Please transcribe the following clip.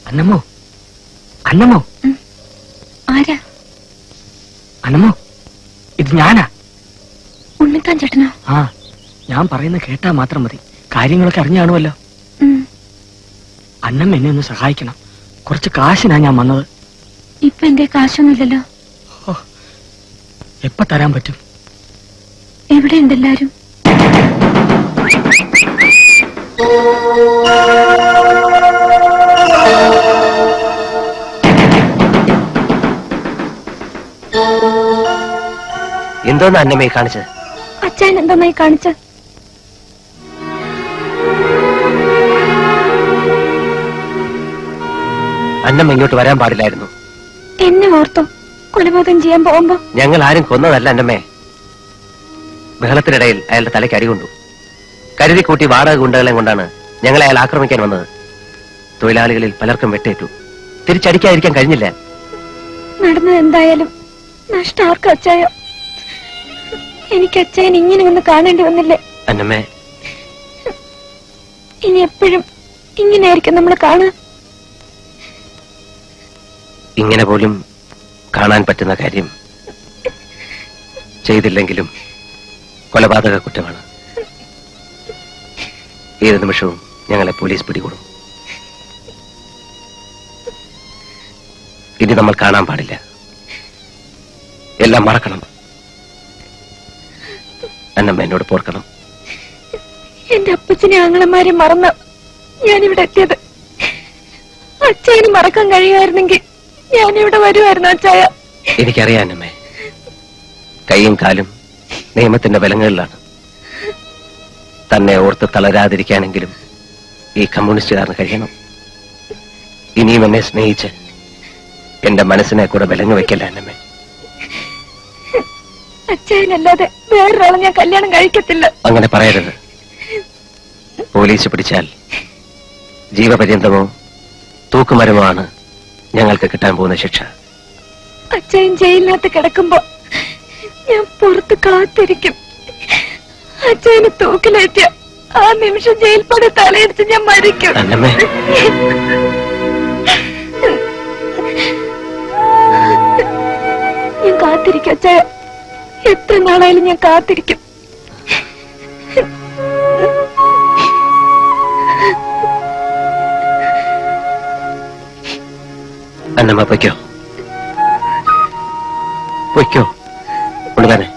അന്നമ്മോ അന്നമ്മോ ആരാ അന്നമ്മോ ഇത് ഞാനാ ഉണ്ണിത്താൻ ചേട്ടനോ ആ ഞാൻ പറയുന്നത് കേട്ടാ മാത്രം മതി കാര്യങ്ങളൊക്കെ അറിഞ്ഞാണുമല്ലോ ഉം. അന്നമ്മ എന്നെ ഒന്ന് സഹായിക്കണം കുറച്ച് കാശിനാ ഞാൻ വന്നത് ഇപ്പൊ എന്റെ കാശൊന്നുമില്ലല്ലോ എപ്പോ തരാൻ പറ്റും എവിടെയുണ്ട് എല്ലാരും എന്തോന്ന് അന്നമ്മയെ കാണിച്ചത് അച്ഛൻ എന്തായി കാണിച്ച അന്നമ്മ ഇങ്ങോട്ട് വരാൻ പാടില്ലായിരുന്നു എന്നെ ഓർത്തോ കൊലപാതകം ചെയ്യാൻ പോകുമ്പോ ഞങ്ങൾ ആരും കൊന്നതല്ല അന്നമ്മേ ബഹളത്തിനിടയിൽ അയാളുടെ തലയ്ക്ക് അടി കൊണ്ടു കരുതി കൂട്ടി വാടക ഗുണ്ടകളെ കൊണ്ടാണ് ഞങ്ങളെ അയാൾ ആക്രമിക്കാൻ വന്നത് തൊഴിലാളികളിൽ പലർക്കും വെട്ടേറ്റു തിരിച്ചടിക്കാതിരിക്കാൻ കഴിഞ്ഞില്ല നടന്നത് എന്തായാലും നഷ്ടം ആർക്കും അച്ചായോ എനിക്ക് അച്ചായൻ ഇങ്ങനെ ഒന്ന് കാണേണ്ടി വന്നില്ലേ അന്നമ്മേ ഇനി എപ്പോഴും ഇങ്ങനെയായിരിക്കും നമ്മൾ കാണുക ഇങ്ങനെ പോലും കാണാൻ പറ്റുന്ന കാര്യം ചെയ്തില്ലെങ്കിലും കൊലപാതക കുറ്റമാണ് ഏത് നിമിഷവും ഞങ്ങളെ പോലീസ് പിടികൂടും ഇനി നമ്മൾ കാണാൻ പാടില്ല എല്ലാം മറക്കണം അന്നമ്മ എന്നോട് പോർക്കണം എന്റെ അപ്പച്ചനെ ആങ്ങളമാരെ മറന്ന് ഞാനിവിടെ എത്തിയത് അച്ചായന് മറക്കാൻ കഴിയുമായിരുന്നെങ്കിൽ ഞാനിവിടെ വരുമായിരുന്നു അച്ചായ എനിക്കറിയാം അന്നമ്മേ കൈയും കാലും നിയമത്തിന്റെ ബലങ്ങളിലാണ് തന്നെ ഓർത്ത് തളരാതിരിക്കാനെങ്കിലും ഈ കമ്മ്യൂണിസ്റ്റുകാരന് കഴിയണം ഇനിയും എന്നെ സ്നേഹിച്ച് എന്റെ മനസ്സിനെ കൂടെ ബലങ്ങ് വെക്കല്ല അന്നമ്മേ അച്ചായനല്ലാതെ വേറൊരാളെ ഞാൻ കല്യാണം കഴിക്കത്തില്ല അങ്ങനെ പറയരുത് പോലീസ് പിടിച്ചാൽ ജീവപര്യന്തമോ തൂക്കുമരമോ ആണ് ഞങ്ങൾക്ക് കിട്ടാൻ പോകുന്ന ശിക്ഷ അച്ചായൻ ജയിലിനകത്ത് കിടക്കുമ്പോ ഞാൻ പുറത്ത് കാത്തിരിക്കും അച്ചായന് തൂക്കിലേറ്റിയ ആ നിമിഷം ജയിൽ പടി തലയിടിച്ച് ഞാൻ മരിക്കും അന്നമ്മേ ഞാൻ കാത്തിരിക്കും അച്ചായ എത്ര നാളായാലും ഞാൻ കാത്തിരിക്കും അന്നമ്മ പൊയ്ക്കോ പൊയ്ക്കോ ഉള്ളതാനെ